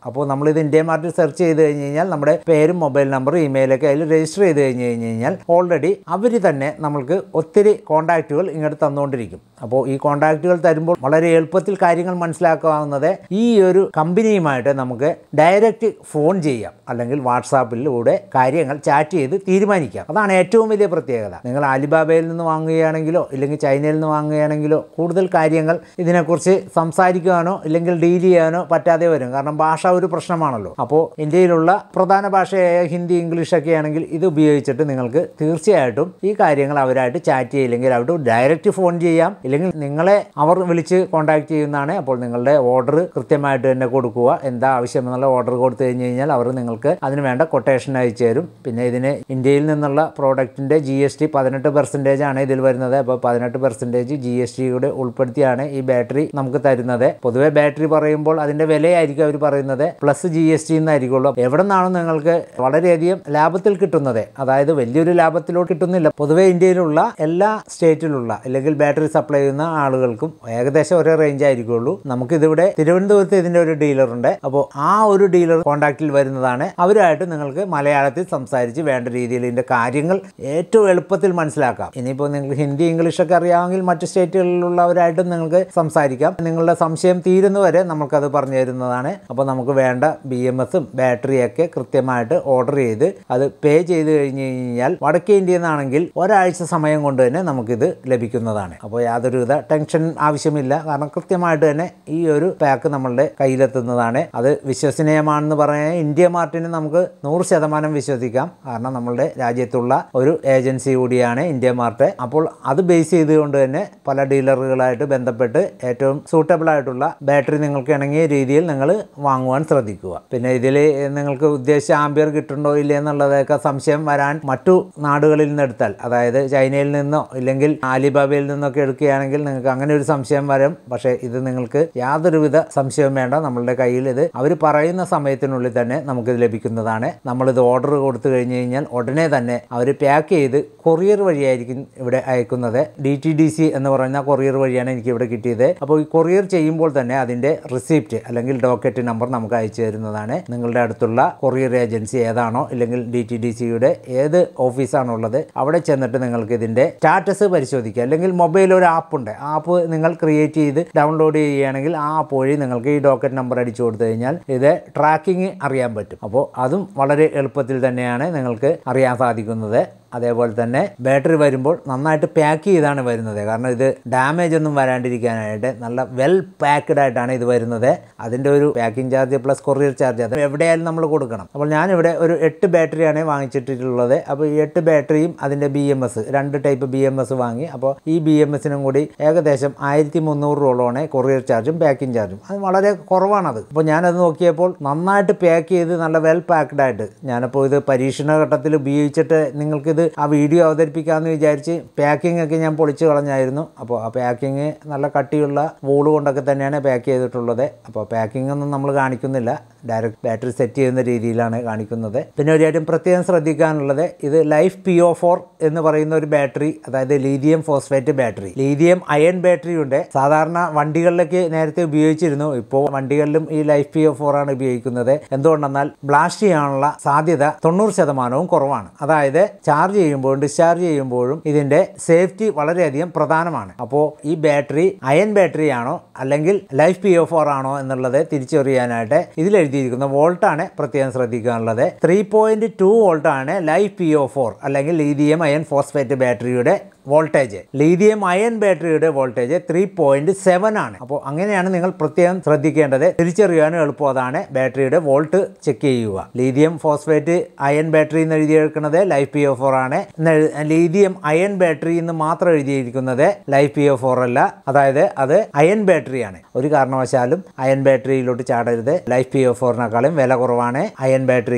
അപ്പോൾ നമ്മളിത് ഇന്ത്യ മാർട്ടിൽ സെർച്ച് ചെയ്ത് കഴിഞ്ഞ് കഴിഞ്ഞാൽ നമ്മുടെ പേരും മൊബൈൽ നമ്പറും ഇമെയിലൊക്കെ അതിൽ രജിസ്റ്റർ ചെയ്ത് കഴിഞ്ഞ് കഴിഞ്ഞ് കഴിഞ്ഞാൽ ഓൾറെഡി അവർ തന്നെ നമ്മൾക്ക് ഒത്തിരി കോൺടാക്റ്റുകൾ ഇങ്ങോട്ട് തന്നുകൊണ്ടിരിക്കും അപ്പോൾ ഈ കോൺടാക്റ്റുകൾ തരുമ്പോൾ വളരെ എളുപ്പത്തിൽ കാര്യങ്ങൾ മനസ്സിലാക്കാവുന്നത് ഈ ഒരു കമ്പനിയുമായിട്ട് നമുക്ക് ഡയറക്റ്റ് ഫോൺ ചെയ്യാം അല്ലെങ്കിൽ വാട്സാപ്പിലൂടെ കാര്യങ്ങൾ ചാറ്റ് ചെയ്ത് തീരുമാനിക്കാം അതാണ് ഏറ്റവും വലിയ പ്രത്യേകത നിങ്ങൾ അലിബാബയിൽ നിന്ന് വാങ്ങുകയാണെങ്കിലോ ഇല്ലെങ്കിൽ ചൈനയിൽ നിന്ന് വാങ്ങുകയാണെങ്കിലോ കൂടുതൽ കാര്യങ്ങൾ ഇതിനെക്കുറിച്ച് സംസാരിക്കാനോ ഇല്ലെങ്കിൽ ഡീൽ ചെയ്യാനോ പറ്റാതെ വരും കാരണം ഭാഷ ഒരു പ്രശ്നമാണല്ലോ അപ്പോൾ ഇന്ത്യയിലുള്ള പ്രധാന ഭാഷയായ ഹിന്ദി ഇംഗ്ലീഷ് ഒക്കെ ആണെങ്കിൽ ഇത് ഉപയോഗിച്ചിട്ട് നിങ്ങൾക്ക് തീർച്ചയായിട്ടും ഈ കാര്യങ്ങൾ അവരായിട്ട് ചാറ്റ് ചെയ്യില്ലെങ്കിൽ അവരോട് ഡയറക്റ്റ് ഫോൺ ചെയ്യാം ഇല്ലെങ്കിൽ നിങ്ങളെ അവർ വിളിച്ച് കോൺടാക്ട് ചെയ്യുന്നതാണ് അപ്പോൾ നിങ്ങളുടെ ഓർഡർ കൃത്യമായിട്ട് തന്നെ കൊടുക്കുക എന്താ ആവശ്യമെന്നുള്ള ഓർഡർ കൊടുത്തു കഴിഞ്ഞ് കഴിഞ്ഞാൽ അവർ നിങ്ങൾക്ക് അതിന് വേണ്ട കൊട്ടേഷൻ അയച്ചു തരും പിന്നെ ഇതിന് ഇന്ത്യയിൽ നിന്നുള്ള പ്രോഡക്റ്റിൻ്റെ ജി എസ് ടി പതിനെട്ട് പെർസെൻറ്റേജ് ആണ് ഇതിൽ വരുന്നത് അപ്പോൾ പതിനെട്ട് പെർസെൻറ്റേജ് ജി എസ് ടി കൂടെ ഉൾപ്പെടുത്തിയാണ് ഈ ബാറ്ററി നമുക്ക് തരുന്നത് പൊതുവെ ബാറ്ററി പറയുമ്പോൾ അതിൻ്റെ വിലയായിരിക്കും അവർ പറയുന്നത് പ്ലസ് ജി എസ് ടി എന്നായിരിക്കുള്ളൂ എവിടെ നിന്നാണ് നിങ്ങൾക്ക് വളരെയധികം ലാഭത്തിൽ കിട്ടുന്നത് അതായത് വലിയൊരു ലാഭത്തിലോട്ട് കിട്ടുന്നില്ല പൊതുവെ ഇന്ത്യയിലുള്ള എല്ലാ സ്റ്റേറ്റിലുള്ള അല്ലെങ്കിൽ ബാറ്ററി സപ്ലൈ ചെയ്യുന്ന ആളുകൾക്കും ഏകദേശം ഒരേ റേഞ്ച് ആയിരിക്കുള്ളൂ നമുക്ക് ഇതിവിടെ തിരുവനന്തപുരത്ത് ഇതിൻ്റെ ഒരു ഡീലറുണ്ട് അപ്പോൾ ആ ഒരു ഡീലർ കോൺടാക്റ്റിൽ വരുന്നതാണ് അവരുമായിട്ട് നിങ്ങൾക്ക് മലയാളത്തിൽ സംസാരിച്ച് വേണ്ട രീതിയിൽ ഇതിൻ്റെ കാര്യങ്ങൾ ഏറ്റവും എളുപ്പത്തിൽ മനസ്സിലാക്കാം ഇനിയിപ്പോൾ നിങ്ങൾക്ക് ഹിന്ദി ഇംഗ്ലീഷ് ഒക്കെ അറിയാമെങ്കിൽ മറ്റ് സ്റ്റേറ്റുകളിലുള്ളവരായിട്ടും നിങ്ങൾക്ക് സംസാരിക്കാം നിങ്ങളുടെ സംശയം തീരുന്നവരെ നമുക്കത് പറഞ്ഞു തരുന്നതാണ് അപ്പോൾ നമുക്ക് വേണ്ട ബി എം എസും ബാറ്ററിയൊക്കെ കൃത്യമായിട്ട് ഓർഡർ ചെയ്ത് അത് പേ ചെയ്ത് കഴിഞ്ഞ് കഴിഞ്ഞാൽ വടക്കേ ഇന്ത്യയിൽ നിന്നാണെങ്കിൽ ഒരാഴ്ച സമയം കൊണ്ട് തന്നെ നമുക്കിത് ലഭിക്കുന്നതാണ് അപ്പോൾ യാതൊരുവിധ ടെൻഷൻ ആവശ്യമില്ല കാരണം കൃത്യമായിട്ട് തന്നെ ഈ ഒരു പാക്ക് നമ്മളുടെ കയ്യിലെത്തുന്നതാണ് അത് വിശ്വസനീയമാണെന്ന് പറയാൻ ഇന്ത്യ മാർട്ടിന് നമുക്ക് നൂറ് ശതമാനം വിശ്വസിക്കാം കാരണം നമ്മളുടെ രാജ്യത്തുള്ള ഒരു ഏജൻസി കൂടിയാണ് ഇന്ത്യ മാർട്ട് അപ്പോൾ അത് ബേസ് ചെയ്തുകൊണ്ട് തന്നെ പല ഡീലറുകളായിട്ട് ബന്ധപ്പെട്ട് ഏറ്റവും സൂട്ടബിൾ ആയിട്ടുള്ള ബാറ്ററി നിങ്ങൾക്ക് ഇണങ്ങിയ രീതിയിൽ നിങ്ങൾ വാങ്ങുവാൻ ശ്രദ്ധിക്കുക പിന്നെ ഇതിൽ നിങ്ങൾക്ക് ഉദ്ദേശിച്ച ആംബിയർ കിട്ടുന്നുണ്ടോ ഇല്ലേ എന്നുള്ളതൊക്കെ സംശയം വരാൻ മറ്റു നാടുകളിൽ നിന്ന് എടുത്താൽ അതായത് ചൈനയിൽ നിന്നോ ഇല്ലെങ്കിൽ ആലിബാബയിൽ നിന്നൊക്കെ എടുക്കുകയാണെങ്കിൽ നിങ്ങൾക്ക് അങ്ങനെ ഒരു സംശയം വരും പക്ഷേ ഇത് നിങ്ങൾക്ക് യാതൊരുവിധ സംശയവും വേണ്ട നമ്മളുടെ കയ്യിൽ ഇത് അവർ പറയുന്ന സമയത്തിനുള്ളിൽ തന്നെ നമുക്കിത് ലഭിക്കുന്നതാണ് നമ്മളിത് ഓർഡർ കൊടുത്തു കഴിഞ്ഞ് കഴിഞ്ഞാൽ ഉടനെ തന്നെ അവർ പാക്ക് ചെയ്ത് കൊറിയർ വഴിയായിരിക്കും ഇവിടെ അയക്കുന്നത് ഡി ടി ഡി സി എന്ന് പറയുന്ന കൊറിയർ വഴിയാണ് എനിക്ക് ഇവിടെ കിട്ടിയത് അപ്പോൾ ഈ കൊറിയർ ചെയ്യുമ്പോൾ തന്നെ അതിൻ്റെ റിസീപ്റ്റ് അല്ലെങ്കിൽ ഡോക്കറ്റ് നമ്പർ നമുക്ക് അയച്ചു തരുന്നതാണ് നിങ്ങളുടെ അടുത്തുള്ള കൊറിയർ ഏജൻസി ഏതാണോ ഇല്ലെങ്കിൽ ഡി ടി ഡി സിയുടെ ഏത് ഓഫീസാണോ ഉള്ളത് അവിടെ ചെന്നിട്ട് നിങ്ങൾക്ക് ഇതിൻ്റെ സ്റ്റാറ്റസ് പരിശോധിക്കുക അല്ലെങ്കിൽ മൊബൈൽ ഒരു ആപ്പ് ഉണ്ട് ആപ്പ് നിങ്ങൾ ക്രിയേറ്റ് ചെയ്ത് ഡൗൺലോഡ് ചെയ്യുകയാണെങ്കിൽ ആ ആപ്പ് വഴി നിങ്ങൾക്ക് ഈ ഡോക്കറ്റ് നമ്പർ അടിച്ചു കൊടുത്തു കഴിഞ്ഞാൽ ഇത് ട്രാക്കിംഗ് അറിയാൻ പറ്റും അപ്പോൾ അതും വളരെ എളുപ്പത്തിൽ തന്നെയാണ് നിങ്ങൾക്ക് അറിയാൻ സാധിക്കുന്നത് അതേപോലെ തന്നെ ബാറ്ററി വരുമ്പോൾ നന്നായിട്ട് പാക്ക് ചെയ്താണ് വരുന്നത് കാരണം ഇത് ഡാമേജ് ഒന്നും വരാണ്ടിരിക്കാനായിട്ട് നല്ല വെൽ പാക്ക്ഡ് ആയിട്ടാണ് ഇത് വരുന്നത് അതിൻ്റെ ഒരു packing charge plus courier charge അത് എവിടെയായാലും നമ്മൾ കൊടുക്കണം അപ്പോൾ ഞാനിവിടെ ഒരു എട്ട് ബാറ്ററിയാണ് വാങ്ങിച്ചിട്ടുള്ളത് അപ്പോൾ ഈ എട്ട് ബാറ്ററിയും അതിൻ്റെ ബി എം എസ് രണ്ട് ടൈപ്പ് ബി എം എസ് വാങ്ങി അപ്പോൾ ഈ ബി എം എസിനും കൂടി ഏകദേശം ആയിരത്തി മുന്നൂറ് രൂപയാണ് കൊറിയർ ചാർജും പാക്കിംഗ് ചാർജും അത് വളരെ കുറവാണത് അപ്പോൾ ഞാനത് നോക്കിയപ്പോൾ നന്നായിട്ട് പാക്ക് ചെയ്ത് നല്ല വെൽ പാക്ക്ഡ് ആയിട്ട് ഞാനിപ്പോൾ ഇത് പരീക്ഷണ ഘട്ടത്തിൽ ഉപയോഗിച്ചിട്ട് നിങ്ങൾക്കിത് ആ വീഡിയോ അവതരിപ്പിക്കാമെന്ന് വിചാരിച്ച് പാക്കിംഗ് ഒക്കെ ഞാൻ പൊളിച്ചു കളഞ്ഞായിരുന്നു അപ്പോൾ ആ പാക്കിങ് നല്ല കട്ടിയുള്ള വൂള് കൊണ്ടൊക്കെ തന്നെയാണ് പാക്ക് ചെയ്തിട്ടുള്ളത് അപ്പോൾ പാക്കിംഗ് ഒന്നും നമ്മൾ കാണിക്കുന്നില്ല ഡയറക്റ്റ് ബാറ്ററി സെറ്റ് ചെയ്യുന്ന രീതിയിലാണ് കാണിക്കുന്നത് പിന്നെ ഒരു കാര്യം പ്രത്യേകം ശ്രദ്ധിക്കാനുള്ളത് ഇത് ലൈഫ് പി ഒ ഫോർ എന്ന് പറയുന്ന ഒരു ബാറ്ററി അതായത് lithium phosphate battery lithium ion battery ഉണ്ട് സാധാരണ വണ്ടികളിലൊക്കെ നേരത്തെ ഉപയോഗിച്ചിരുന്നു ഇപ്പോൾ വണ്ടികളിലും ഈ ലൈഫ് പി ഒ ഫോർ ആണ് ഉപയോഗിക്കുന്നത് എന്തുകൊണ്ടെന്നാൽ ബ്ലാസ്റ്റ് ചെയ്യാനുള്ള സാധ്യത തൊണ്ണൂറ് ശതമാനവും കുറവാണ് അതായത് ചാർജ് ചെയ്യുമ്പോഴും ഡിസ്ചാർജ് ചെയ്യുമ്പോഴും ഇതിന്റെ സേഫ്റ്റി വളരെയധികം പ്രധാനമാണ് അപ്പോൾ ഈ ബാറ്ററി അയൺ ബാറ്ററി ആണോ അല്ലെങ്കിൽ ലൈഫ് പി ഒ ഫോർ ആണോ എന്നുള്ളത് തിരിച്ചറിയാനായിട്ട് ഇതിൽ എഴുതിയിരിക്കുന്ന വോൾട്ടാണ് പ്രത്യേകം ശ്രദ്ധിക്കാനുള്ളത് ത്രീ പോയിന്റ് ടു വോൾട്ടാണ് ലൈഫ് പി ഒ ഫോർ അല്ലെങ്കിൽ ലീഥിയം അയൺ ഫോസ്ഫേറ്റ് ബാറ്ററിയുടെ വോൾട്ടേജ് ലീഥിയം അയൺ ബാറ്ററിയുടെ വോൾട്ടേജ് ത്രീ പോയിന്റ് സെവൻ ആണ് അപ്പോൾ അങ്ങനെയാണ് നിങ്ങൾ പ്രത്യേകം ശ്രദ്ധിക്കേണ്ടത് തിരിച്ചറിയാനും എളുപ്പം അതാണ് ബാറ്ററിയുടെ വോൾട്ട് ചെക്ക് ചെയ്യുക ലീഥിയം ഫോസ്ഫേറ്റ് അയൺ ബാറ്ററി എന്ന് എഴുതിയിരിക്കുന്നത് ലൈഫ് പി ഒ ഫോർ ആണ് ലീഥിയം അയൺ ബാറ്ററി എന്ന് മാത്രം എഴുതിയിരിക്കുന്നത് ലൈഫ് പി ഒ ഫോർ അല്ല അതായത് അത് അയൺ ബാറ്ററിയാണ് ഒരു കാരണവശാലും അയൺ ബാറ്ററിയിലോട്ട് ചാടരുത് ലൈഫ് പി ഒ ഫോറിനേക്കാളും വില കുറവാണ് അയൺ ബാറ്ററിക്ക്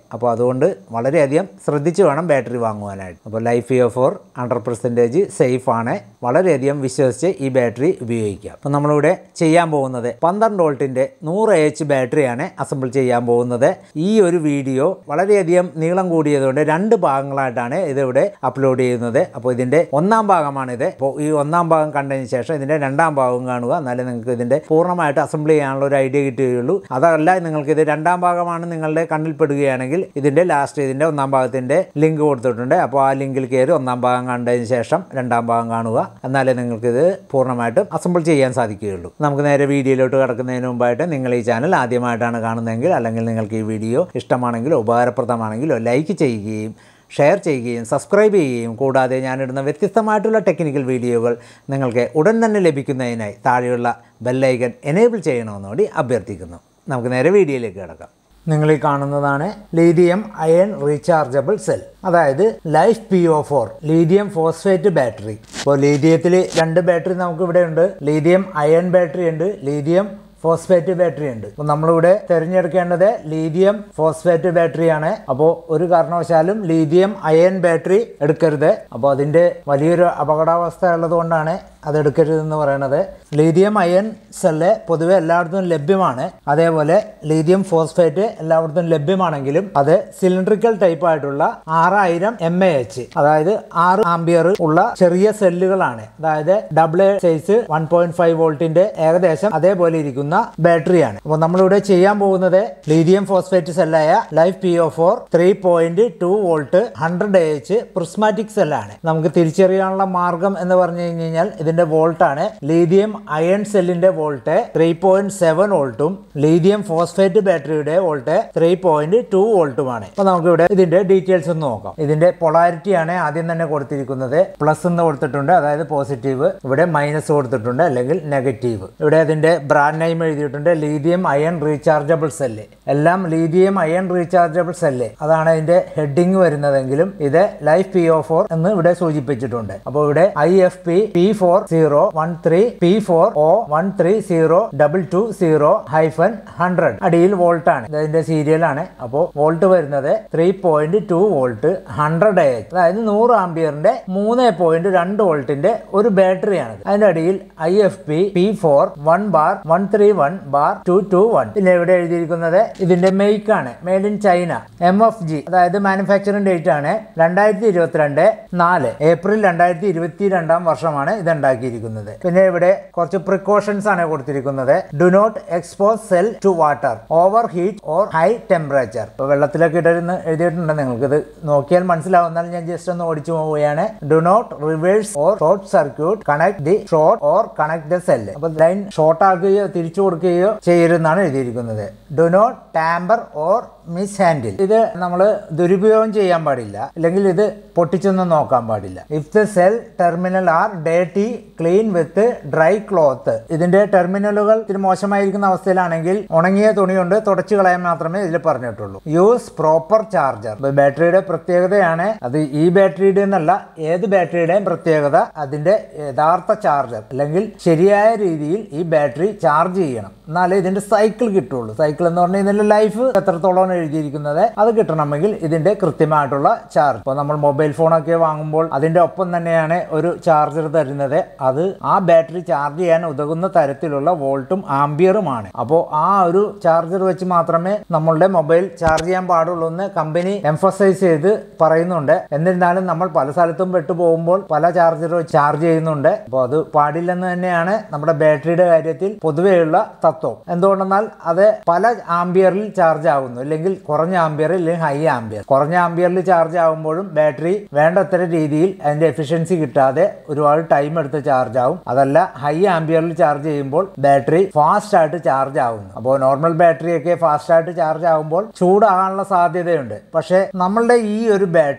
അപ്പോൾ അതുകൊണ്ട് വളരെയധികം ശ്രദ്ധിച്ച് വേണം ബാറ്ററി വാങ്ങുവാനായിട്ട് അപ്പോൾ life year four hundred percentage safe ആണ് വളരെയധികം വിശ്വസിച്ച് ഈ ബാറ്ററി ഉപയോഗിക്കാം അപ്പോൾ നമ്മളിവിടെ ചെയ്യാൻ പോകുന്നത് പന്ത്രണ്ട് വോൾട്ടിൻ്റെ നൂറ് എച്ച് ബാറ്ററിയാണ് അസംബിൾ ചെയ്യാൻ പോകുന്നത് ഈ ഒരു വീഡിയോ വളരെയധികം നീളം കൂടിയതുകൊണ്ട് രണ്ട് ഭാഗങ്ങളായിട്ടാണ് ഇതിവിടെ അപ്ലോഡ് ചെയ്യുന്നത് അപ്പോൾ ഇതിൻ്റെ ഒന്നാം ഭാഗമാണിത് അപ്പോൾ ഈ ഒന്നാം ഭാഗം കണ്ടതിന് ശേഷം ഇതിൻ്റെ രണ്ടാം ഭാഗം കാണുക എന്നാലേ നിങ്ങൾക്ക് ഇതിൻ്റെ പൂർണ്ണമായിട്ട് അസംബിൾ ചെയ്യാനുള്ള ഒരു ഐഡിയ കിട്ടുകയുള്ളൂ അതല്ല നിങ്ങൾക്ക് ഇത് രണ്ടാം ഭാഗമാണ് നിങ്ങളുടെ കണ്ണിൽ പെടുകയാണെങ്കിൽ ഇതിൻ്റെ ലാസ്റ്റ് ഇതിൻ്റെ ഒന്നാം ഭാഗത്തിൻ്റെ ലിങ്ക് കൊടുത്തിട്ടുണ്ട് അപ്പോൾ ആ ലിങ്കിൽ കയറി ഒന്നാം ഭാഗം കണ്ടതിന് ശേഷം രണ്ടാം ഭാഗം കാണുക എന്നാലേ നിങ്ങൾക്കിത് പൂർണ്ണമായിട്ടും അസംബിൾ ചെയ്യാൻ സാധിക്കുകയുള്ളൂ നമുക്ക് നേരെ വീഡിയോയിലോട്ട് കിടക്കുന്നതിന് മുമ്പായിട്ട് നിങ്ങൾ ഈ ചാനൽ ആദ്യമായിട്ടാണ് കാണുന്നതെങ്കിൽ അല്ലെങ്കിൽ നിങ്ങൾക്ക് ഈ വീഡിയോ ഇഷ്ടമാണെങ്കിലോ ഉപകാരപ്രദമാണെങ്കിലോ ലൈക്ക് ചെയ്യുകയും ഷെയർ ചെയ്യുകയും സബ്സ്ക്രൈബ് ചെയ്യുകയും കൂടാതെ ഞാനിടുന്ന വ്യത്യസ്തമായിട്ടുള്ള ടെക്നിക്കൽ വീഡിയോകൾ നിങ്ങൾക്ക് ഉടൻ തന്നെ ലഭിക്കുന്നതിനായി താഴെയുള്ള ബെല്ലൈക്കൻ എനേബിൾ ചെയ്യണമെന്നുകൂടി അഭ്യർത്ഥിക്കുന്നു നമുക്ക് നേരെ വീഡിയോയിലേക്ക് കിടക്കാം നിങ്ങൾ ഈ കാണുന്നതാണ് ലീഥിയം അയൺ റീചാർജബിൾ സെൽ അതായത് life P O four lithium phosphate battery ഇപ്പോൾ ലീഥിയത്തിൽ രണ്ട് ബാറ്ററി നമുക്ക് ഇവിടെ ഉണ്ട് ലീഥിയം അയൺ ബാറ്ററി ഉണ്ട് ലീഥിയം ഫോസ്ഫേറ്റ് ബാറ്ററി ഉണ്ട് അപ്പോൾ നമ്മളിവിടെ തിരഞ്ഞെടുക്കേണ്ടത് ലീഥിയം ഫോസ്ഫേറ്റ് ബാറ്ററിയാണ് അപ്പോൾ ഒരു കാരണവശാലും ലീഥിയം അയൺ ബാറ്ററി എടുക്കരുത് അപ്പോൾ അതിൻ്റെ വലിയൊരു അപകടാവസ്ഥ ഉള്ളത് കൊണ്ടാണ് അത് എടുക്കരുതെന്ന് പറയുന്നത് ലീഥിയം അയൺ സെല്ല് പൊതുവെ എല്ലായിടത്തും ലഭ്യമാണ് അതേപോലെ ലീഥിയം ഫോസ്ഫേറ്റ് എല്ലായിടത്തും ലഭ്യമാണെങ്കിലും അത് സിലിണ്ടറിക്കൽ ടൈപ്പ് ആയിട്ടുള്ള ആറായിരം എം എ എച്ച് അതായത് ആറ് ആംബിയർ ഉള്ള ചെറിയ സെല്ലുകളാണ് അതായത് double size one point five വോൾട്ടിന്റെ ഏകദേശം അതേപോലെ ഇരിക്കുന്ന ബാറ്ററിയാണ് അപ്പോൾ നമ്മളിവിടെ ചെയ്യാൻ പോകുന്നത് ലീഥിയം ഫോസ്ഫേറ്റ് സെല്ലായ life P O four three point two volt hundred H prismatic സെല്ലാണ് നമുക്ക് തിരിച്ചറിയാനുള്ള മാർഗം എന്ന് പറഞ്ഞു കഴിഞ്ഞാൽ ഇതിന്റെ വോൾട്ട് ആണ് ലീഥിയം അയൺ സെല്ലിന്റെ വോൾട്ട് ത്രീ പോയിന്റ് സെവൻ വോൾട്ടും ലീഥിയം ഫോസ്ഫേറ്റ് ബാറ്ററിയുടെ വോൾട്ട് ത്രീ പോയിന്റ് ടു വോൾട്ടുമാണ് അപ്പൊ നമുക്ക് ഇവിടെ ഇതിന്റെ ഡീറ്റെയിൽസ് ഒന്ന് നോക്കാം ഇതിന്റെ പൊളാരിറ്റി ആണ് ആദ്യം തന്നെ കൊടുത്തിരിക്കുന്നത് പ്ലസ് എന്ന് കൊടുത്തിട്ടുണ്ട് അതായത് പോസിറ്റീവ് ഇവിടെ മൈനസ് കൊടുത്തിട്ടുണ്ട് അല്ലെങ്കിൽ നെഗറ്റീവ് ഇവിടെ അതിന്റെ ബ്രാൻഡ് നെയിം എഴുതിയിട്ടുണ്ട് ലീഥിയം അയൺ റീചാർജബിൾ സെല്ല് എല്ലാം ലീഥിയം അയൺ റീചാർജബിൾ സെല്ല് അതാണ് ഇതിന്റെ ഹെഡിങ് വരുന്നതെങ്കിലും ഇത് ലൈഫ് പി ഒ ഫോർ എന്ന് ഇവിടെ സൂചിപ്പിച്ചിട്ടുണ്ട് അപ്പോൾ ഇവിടെ I F P P four zero one three P four O one three zero double two zero hyphen hundred അടിയിൽ വോൾട്ട് ആണ് ഇതിന്റെ സീരിയൽ ആണ് അപ്പോൾ വോൾട്ട് വരുന്നത് three point two volt hundred H അതായത് നൂറ് ആംബിയറിന്റെ മൂന്ന് പോയിന്റ് രണ്ട് വോൾട്ടിന്റെ ഒരു ബാറ്ററിയാണ് അതിന്റെ അടിയിൽ I F P P four one bar one three one bar two two one പിന്നെ ഇവിടെ എഴുതിയിരിക്കുന്നത് ഇതിന്റെ മെയ്ക്ക് ആണ് made in China M F G അതായത് മാനുഫാക്ചറിംഗ് ഡേറ്റ് ആണ് രണ്ടായിരത്തി ഇരുപത്തിരണ്ട് നാല് ഏപ്രിൽ രണ്ടായിരത്തി ഇരുപത്തി രണ്ടാം വർഷമാണ് ഇത് ഉണ്ടാക്കിയിരിക്കുന്നത് പിന്നെ ഇവിടെ കുറച്ച് പ്രിക്കോഷൻസ് ആണ് കൊടുത്തിരിക്കുന്നത് do not expose cell to water over heat or high temperature ഇപ്പൊ വെള്ളത്തിലൊക്കെ ഇട്ടിരുന്ന് എഴുതിയിട്ടുണ്ട് നിങ്ങൾക്ക് ഇത് നോക്കിയാൽ മനസ്സിലാവും എന്നാൽ ഞാൻ ജസ്റ്റ് ഒന്ന് ഓടിച്ചു പോവുകയാണ് do not reverse or short circuit connect the short or connect the cell അപ്പൊ ലൈൻ ഷോർട്ട് ആക്കുകയോ തിരിച്ചു കൊടുക്കുകയോ ചെയ്യരുതെന്നാണ് എഴുതിയിരിക്കുന്നത് do not tamper or mishandle ഇത് നമ്മൾ ദുരുപയോഗം ചെയ്യാൻ പാടില്ല അല്ലെങ്കിൽ ഇത് പൊട്ടിച്ചൊന്നും നോക്കാൻ പാടില്ല if the cell terminal are ഡേട്ടി ക്ലീൻ വിത്ത് ഡ്രൈ ക്ലോത്ത് ഇതിന്റെ ടെർമിനലുകൾ ഇത്തിരി മോശമായിരിക്കുന്ന അവസ്ഥയിലാണെങ്കിൽ ഉണങ്ങിയ തുണി കൊണ്ട് തുടച്ചു കളയാൻ മാത്രമേ ഇതിൽ പറഞ്ഞിട്ടുള്ളൂ യൂസ് പ്രോപ്പർ ചാർജർ ബാറ്ററിയുടെ പ്രത്യേകതയാണ് അത് ഈ ബാറ്ററിയുടെ എന്നല്ല ഏത് ബാറ്ററിയുടെയും പ്രത്യേകത അതിന്റെ യഥാർത്ഥ ചാർജർ അല്ലെങ്കിൽ ശരിയായ രീതിയിൽ ഈ ബാറ്ററി ചാർജ് ചെയ്യണം എന്നാലേ ഇതിന്റെ സൈക്കിൾ കിട്ടുള്ളൂ സൈക്കിൾ എന്ന് പറഞ്ഞാൽ ഇതിന്റെ ലൈഫ് എത്രത്തോളം എഴുതിയിരിക്കുന്നത് അത് കിട്ടണമെങ്കിൽ ഇതിന്റെ കൃത്യമായിട്ടുള്ള ചാർജ് ഇപ്പോൾ നമ്മൾ മൊബൈൽ ഫോണൊക്കെ വാങ്ങുമ്പോൾ അതിന്റെ ഒപ്പം തന്നെയാണ് ഒരു ചാർജർ തരുന്നത് അത് ആ ബാറ്ററി ചാർജ് ചെയ്യാൻ ഉതകുന്ന തരത്തിലുള്ള വോൾട്ടും ആംബിയറുമാണ് അപ്പോൾ ആ ഒരു ചാർജർ വെച്ച് മാത്രമേ നമ്മളുടെ മൊബൈൽ ചാർജ് ചെയ്യാൻ പാടുള്ളൂ എന്ന് കമ്പനി എംഫസൈസ് ചെയ്ത് പറയുന്നുണ്ട് എന്നിരുന്നാലും നമ്മൾ പല സ്ഥലത്തും പെട്ടു പോകുമ്പോൾ പല ചാർജർ ചാർജ് ചെയ്യുന്നുണ്ട് അപ്പോൾ അത് പാടില്ലെന്ന് തന്നെയാണ് നമ്മുടെ ബാറ്ററിയുടെ കാര്യത്തിൽ പൊതുവെയുള്ള തത്വം എന്തുകൊണ്ടെന്നാൽ അത് പല ആംബിയറിൽ ചാർജ് ആകുന്നു അല്ലെങ്കിൽ കുറഞ്ഞ ആംബിയർ അല്ലെങ്കിൽ ഹൈ ആംബിയർ കുറഞ്ഞ ആംബിയറിൽ ചാർജ് ആകുമ്പോഴും ബാറ്ററി വേണ്ടത്ര രീതിയിൽ അതിന്റെ എഫിഷ്യൻസി കിട്ടാതെ ഒരുപാട് ടൈം എടുത്ത് ചാർജ് ആവും അതല്ല ഹൈ ആംബിയറിൽ ചാർജ് ചെയ്യുമ്പോൾ ബാറ്ററി ഫാസ്റ്റ് ആയിട്ട് ചാർജ് ആവുന്നു അപ്പോൾ നോർമൽ ബാറ്ററി ഒക്കെ ഫാസ്റ്റ് ആയിട്ട് ചാർജ് ആകുമ്പോൾ ചൂടാകാനുള്ള സാധ്യതയുണ്ട് പക്ഷേ നമ്മളുടെ ഈ ഒരു ബാറ്ററി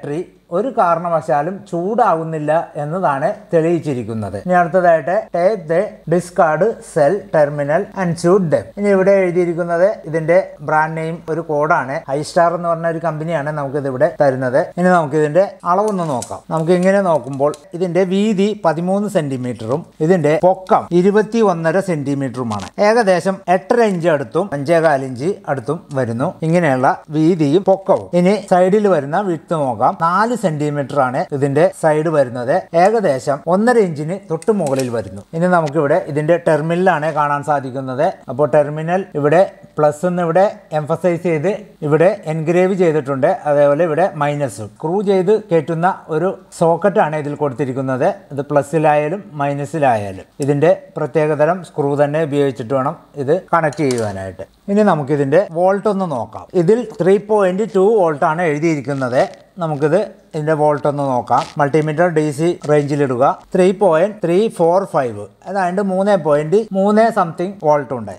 ഒരു കാരണവശാലും ചൂടാകുന്നില്ല എന്നതാണ് തെളിയിച്ചിരിക്കുന്നത് ഇനി അടുത്തതായിട്ട് take the discard cell terminal and shoot them ഇനി ഇവിടെ എഴുതിയിരിക്കുന്നത് ഇതിന്റെ ബ്രാൻഡ് നെയിം ഒരു കോഡാണ് ഹൈസ്റ്റാർ എന്ന് പറഞ്ഞ ഒരു കമ്പനിയാണ് നമുക്കിത് ഇവിടെ തരുന്നത് ഇനി നമുക്ക് ഇതിന്റെ അളവൊന്ന് നോക്കാം നമുക്ക് ഇങ്ങനെ നോക്കുമ്പോൾ ഇതിന്റെ വീതി പതിമൂന്ന് സെന്റിമീറ്ററും ഇതിന്റെ പൊക്കം ഇരുപത്തി ഒന്നര സെന്റിമീറ്ററുമാണ് ഏകദേശം എട്ടര ഇഞ്ച് അടുത്തും അഞ്ചേകാൽ ഇഞ്ച് അടുത്തും വരുന്നു ഇങ്ങനെയുള്ള വീതിയും പൊക്കവും ഇനി സൈഡിൽ വരുന്ന വിട്ട് നോക്കാം നാല് സെന്റിമീറ്റർ ആണ് ഇതിന്റെ സൈഡ് വരുന്നത് ഏകദേശം ഒന്നര ഇഞ്ചിന് തൊട്ട് മുകളിൽ വരുന്നു ഇനി നമുക്കിവിടെ ഇതിന്റെ ടെർമിനലാണ് കാണാൻ സാധിക്കുന്നത് അപ്പോൾ ടെർമിനൽ ഇവിടെ പ്ലസ് എന്ന് ഇവിടെ എംഫസൈസ് ചെയ്ത് ഇവിടെ എൻഗ്രേവ് ചെയ്തിട്ടുണ്ട് അതേപോലെ ഇവിടെ മൈനസും സ്ക്രൂ ചെയ്ത് കയറ്റുന്ന ഒരു സോക്കറ്റാണ് ഇതിൽ കൊടുത്തിരിക്കുന്നത് ഇത് പ്ലസ്സിലായാലും മൈനസിലായാലും ഇതിന്റെ പ്രത്യേകതരം സ്ക്രൂ തന്നെ ഉപയോഗിച്ചിട്ട് വേണം ഇത് കണക്ട് ചെയ്യുവാനായിട്ട് ഇനി നമുക്കിതിന്റെ വോൾട്ട് ഒന്ന് നോക്കാം ഇതിൽ ത്രീ പോയിന്റ് ടു വോൾട്ട് ആണ് എഴുതിയിരിക്കുന്നത് നമുക്കിത് ഇതിന്റെ വോൾട്ട് ഒന്ന് നോക്കാം മൾട്ടിമീറ്റർ ഡി സി റേഞ്ചിലിടുക three point three four five അതായത് മൂന്ന് പോയിന്റ് മൂന്ന് സംതിങ് വോൾട്ട് ഉണ്ട്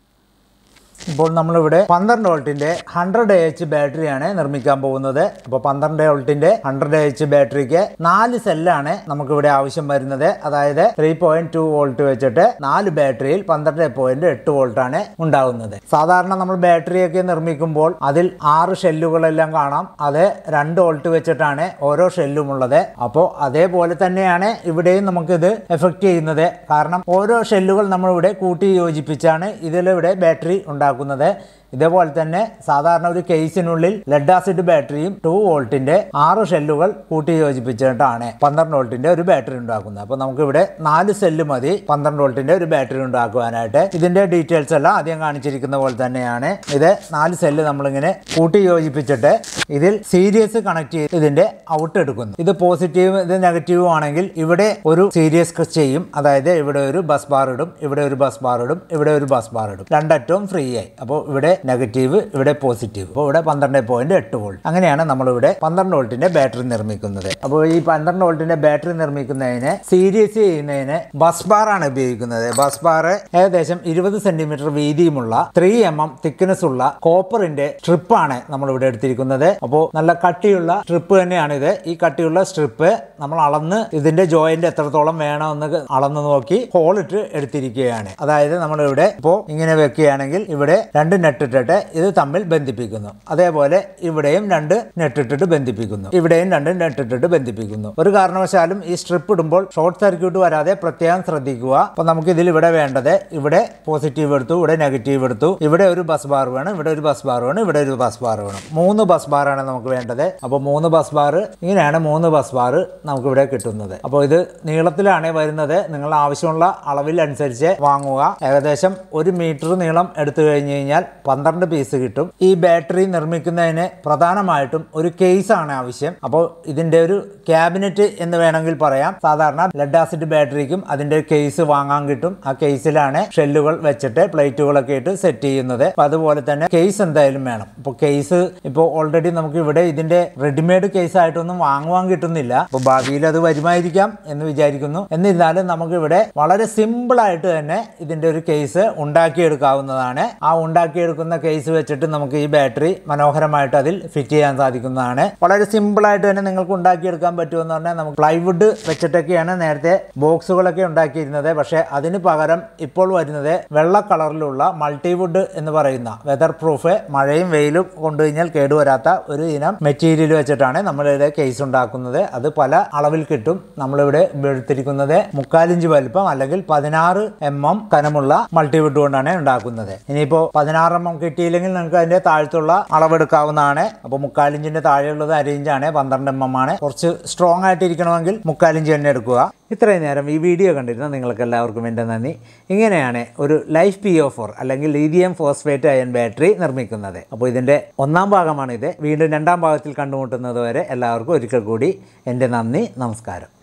ഇപ്പോൾ നമ്മളിവിടെ പന്ത്രണ്ട് വോൾട്ടിന്റെ ഹൺഡ്രഡ് എച്ച് ബാറ്ററിയാണ് നിർമ്മിക്കാൻ പോകുന്നത് അപ്പോൾ പന്ത്രണ്ട് വോൾട്ടിന്റെ ഹൺഡ്രഡ് എച്ച് ബാറ്ററിക്ക് നാല് സെല്ലാണ് നമുക്കിവിടെ ആവശ്യം വരുന്നത് അതായത് ത്രീ പോയിന്റ് ടു വോൾട്ട് വെച്ചിട്ട് നാല് ബാറ്ററിയിൽ പന്ത്രണ്ട് പോയിന്റ് എട്ട് വോൾട്ട് ആണ് ഉണ്ടാകുന്നത് സാധാരണ നമ്മൾ ബാറ്ററിയൊക്കെ നിർമ്മിക്കുമ്പോൾ അതിൽ ആറ് ഷെല്ലുകളെല്ലാം കാണാം അത് രണ്ട് വോൾട്ട് വെച്ചിട്ടാണ് ഓരോ ഷെല്ലും ഉള്ളത് അപ്പോൾ അതേപോലെ തന്നെയാണ് ഇവിടെയും നമുക്കിത് എഫക്റ്റ് ചെയ്യുന്നത് കാരണം ഓരോ ഷെല്ലുകൾ നമ്മളിവിടെ കൂട്ടി യോജിപ്പിച്ചാണ് ഇതിലിവിടെ ബാറ്ററി ഉണ്ടാക്കുന്നത് ഇതേപോലെ തന്നെ സാധാരണ ഒരു കേസിനുള്ളിൽ ലെഡ് ആസിഡ് ബാറ്ററിയും ടു വോൾട്ടിന്റെ ആറ് ഷെല്ലുകൾ കൂട്ടി യോജിപ്പിച്ചിട്ടാണ് പന്ത്രണ്ട് വോൾട്ടിന്റെ ഒരു ബാറ്ററി ഉണ്ടാക്കുന്നത് അപ്പോൾ നമുക്ക് ഇവിടെ നാല് സെല്ല് മതി പന്ത്രണ്ട് വോൾട്ടിന്റെ ഒരു ബാറ്ററി ഉണ്ടാക്കുവാനായിട്ട് ഇതിന്റെ ഡീറ്റെയിൽസ് എല്ലാം ആദ്യം കാണിച്ചിരിക്കുന്ന പോലെ തന്നെയാണ് ഇത് നാല് സെല്ല് നമ്മളിങ്ങനെ കൂട്ടി യോജിപ്പിച്ചിട്ട് ഇതിൽ സീരീസ് കണക്ട് ചെയ്ത് ഇതിന്റെ ഔട്ട് എടുക്കുന്നു ഇത് പോസിറ്റീവ് ഇത് നെഗറ്റീവ് ആണെങ്കിൽ ഇവിടെ ഒരു സീരീസ് ചെയ്യും അതായത് ഇവിടെ ഒരു ബസ് ബാർ ഇടും ഇവിടെ ഒരു ബസ് ബാർ ഇടും ഇവിടെ ഒരു ബസ് ബാർ ഇടും രണ്ടറ്റവും ഫ്രീ ആയി അപ്പോൾ ഇവിടെ നെഗറ്റീവ് ഇവിടെ പോസിറ്റീവ് അപ്പോൾ ഇവിടെ പന്ത്രണ്ട് പോയിന്റ് എട്ട് വോൾട്ട് അങ്ങനെയാണ് നമ്മളിവിടെ പന്ത്രണ്ട് വോൾട്ടിന്റെ ബാറ്ററി നിർമ്മിക്കുന്നത് അപ്പോൾ ഈ പന്ത്രണ്ട് വോൾട്ടിന്റെ ബാറ്ററി നിർമ്മിക്കുന്നതിന് സീരീസ് ചെയ്യുന്നതിന് ബസ് ബാർ ആണ് ഉപയോഗിക്കുന്നത് ബസ് ബാർ ഏകദേശം ഇരുപത് സെന്റിമീറ്റർ വീതിയുമുള്ള ത്രീ എം എം തിക്നെസ് ഉള്ള കോപ്പറിന്റെ സ്ട്രിപ്പാണ് നമ്മളിവിടെ എടുത്തിരിക്കുന്നത് അപ്പോൾ നല്ല കട്ടിയുള്ള സ്ട്രിപ്പ് തന്നെയാണ് ഇത് ഈ കട്ടിയുള്ള സ്ട്രിപ്പ് നമ്മൾ അളന്ന് ഇതിന്റെ ജോയിന്റ് എത്രത്തോളം വേണമെന്ന് അളന്ന് നോക്കി ഹോളിട്ട് എടുത്തിരിക്കുകയാണ് അതായത് നമ്മളിവിടെ ഇപ്പോൾ ഇങ്ങനെ വെക്കുകയാണെങ്കിൽ ഇവിടെ രണ്ട് നെറ്റ് ഇട്ടിട്ട് ഇത് തമ്മിൽ ബന്ധിപ്പിക്കുന്നു അതേപോലെ ഇവിടെയും രണ്ട് നെറ്റ് ഇട്ടിട്ട് ബന്ധിപ്പിക്കുന്നു ഇവിടെയും രണ്ട് നെറ്റ് ഇട്ടിട്ട് ബന്ധിപ്പിക്കുന്നു ഒരു കാരണവശാലും ഈ സ്ട്രിപ്പ് ഇടുമ്പോൾ ഷോർട്ട് സർക്യൂട്ട് വരാതെ പ്രത്യേകം ശ്രദ്ധിക്കുക അപ്പൊ നമുക്ക് ഇതിൽ ഇവിടെ വേണ്ടത് ഇവിടെ പോസിറ്റീവ് എടുത്തു ഇവിടെ നെഗറ്റീവ് എടുത്തു ഇവിടെ ഒരു ബസ് ബാർ വേണം ഇവിടെ ഒരു ബസ് ബാർ വേണം ഇവിടെ ഒരു ബസ് ബാർ വേണം മൂന്ന് ബസ് ബാറാണ് നമുക്ക് വേണ്ടത് അപ്പോൾ മൂന്ന് ബസ് ബാർ ഇങ്ങനെയാണ് മൂന്ന് ബസ് ബാർ നമുക്ക് ഇവിടെ കിട്ടുന്നത് അപ്പോൾ ഇത് നീളത്തിലാണ് വരുന്നത് നിങ്ങൾ ആവശ്യമുള്ള അളവിൽ അനുസരിച്ച് വാങ്ങുക ഏകദേശം ഒരു മീറ്റർ നീളം എടുത്തു കഴിഞ്ഞ് കഴിഞ്ഞാൽ പന്ത്രണ്ട് പീസ് കിട്ടും ഈ ബാറ്ററി നിർമ്മിക്കുന്നതിന് പ്രധാനമായിട്ടും ഒരു കേസ് ആണ് ആവശ്യം അപ്പോൾ ഇതിന്റെ ഒരു ക്യാബിനറ്റ് എന്ന് വേണമെങ്കിൽ പറയാം സാധാരണ ലെഡ് ആസിഡ് ബാറ്ററിക്കും അതിന്റെ കേസ് വാങ്ങാൻ കിട്ടും ആ കേസിലാണ് ഷെല്ലുകൾ വെച്ചിട്ട് പ്ലേറ്റുകളൊക്കെ ഇട്ട് സെറ്റ് ചെയ്യുന്നത് അപ്പൊ അതുപോലെ തന്നെ കേസ് എന്തായാലും വേണം ഇപ്പോൾ കേസ് ഇപ്പോൾ ഓൾറെഡി നമുക്ക് ഇവിടെ ഇതിന്റെ റെഡിമെയ്ഡ് കേസ് ആയിട്ടൊന്നും വാങ്ങുവാൻ കിട്ടുന്നില്ല അപ്പോൾ ഭാവിയിൽ അത് വരുമായിരിക്കാം എന്ന് വിചാരിക്കുന്നു എന്നിരുന്നാലും നമുക്ക് ഇവിടെ വളരെ സിമ്പിൾ ആയിട്ട് തന്നെ ഇതിന്റെ ഒരു കേസ് ഉണ്ടാക്കിയെടുക്കാവുന്നതാണ് ആ ഉണ്ടാക്കിയെടുക്കുന്ന കേസ് വെച്ചിട്ട് നമുക്ക് ഈ ബാറ്ററി മനോഹരമായിട്ട് അതിൽ ഫിറ്റ് ചെയ്യാൻ സാധിക്കുന്നതാണ് വളരെ സിമ്പിൾ ആയിട്ട് തന്നെ നിങ്ങൾക്ക് ഉണ്ടാക്കിയെടുക്കാൻ പറ്റുമെന്ന് പറഞ്ഞാൽ നമുക്ക് പ്ലൈവുഡ് വെച്ചിട്ടൊക്കെയാണ് നേരത്തെ ബോക്സുകളൊക്കെ ഉണ്ടാക്കിയിരുന്നത് പക്ഷേ അതിന് പകരം ഇപ്പോൾ വരുന്നത് വെള്ള കളറിലുള്ള മൾട്ടിവുഡ് എന്ന് പറയുന്ന വെതർ പ്രൂഫ് മഴയും വെയിലും കൊണ്ടുകഴിഞ്ഞാൽ കേടുവരാത്ത ഒരു ഇനം മെറ്റീരിയൽ വെച്ചിട്ടാണ് നമ്മളിവിടെ കേസ് ഉണ്ടാക്കുന്നത് അത് പല അളവിൽ കിട്ടും നമ്മളിവിടെ എടുത്തിരിക്കുന്നത് മുക്കാലിഞ്ച് വലിപ്പം അല്ലെങ്കിൽ പതിനാറ് എം എം കനമുള്ള മൾട്ടിവുഡ് കൊണ്ടാണ് ഉണ്ടാക്കുന്നത് ഇനിയിപ്പോൾ പതിനാറ് എം എം കിട്ടിയില്ലെങ്കിൽ നിങ്ങൾക്ക് അതിന്റെ താഴത്തുള്ള അളവെടുക്കാവുന്നതാണ് അപ്പോൾ മുക്കാലിഞ്ചിന്റെ താഴെയുള്ളത് അര ഇഞ്ചാണ് പന്ത്രണ്ട് എം എം ആണ് കുറച്ച് സ്ട്രോങ് ആയിട്ട് ഇരിക്കണമെങ്കിൽ മുക്കാലിഞ്ച് തന്നെ എടുക്കുക ഇത്രയും നേരം ഈ വീഡിയോ കണ്ടിരുന്ന നിങ്ങൾക്ക് എല്ലാവർക്കും എൻ്റെ നന്ദി ഇങ്ങനെയാണ് ഒരു ലൈഫ് പി ഒ ഫോർ അല്ലെങ്കിൽ ലീഥിയം ഫോസ്ഫേറ്റ് അയൺ ബാറ്ററി നിർമ്മിക്കുന്നത് അപ്പോൾ ഇതിൻ്റെ ഒന്നാം ഭാഗമാണിത് വീണ്ടും രണ്ടാം ഭാഗത്തിൽ കണ്ടുമുട്ടുന്നത് വരെ എല്ലാവർക്കും ഒരിക്കൽ കൂടി എൻ്റെ നന്ദി നമസ്കാരം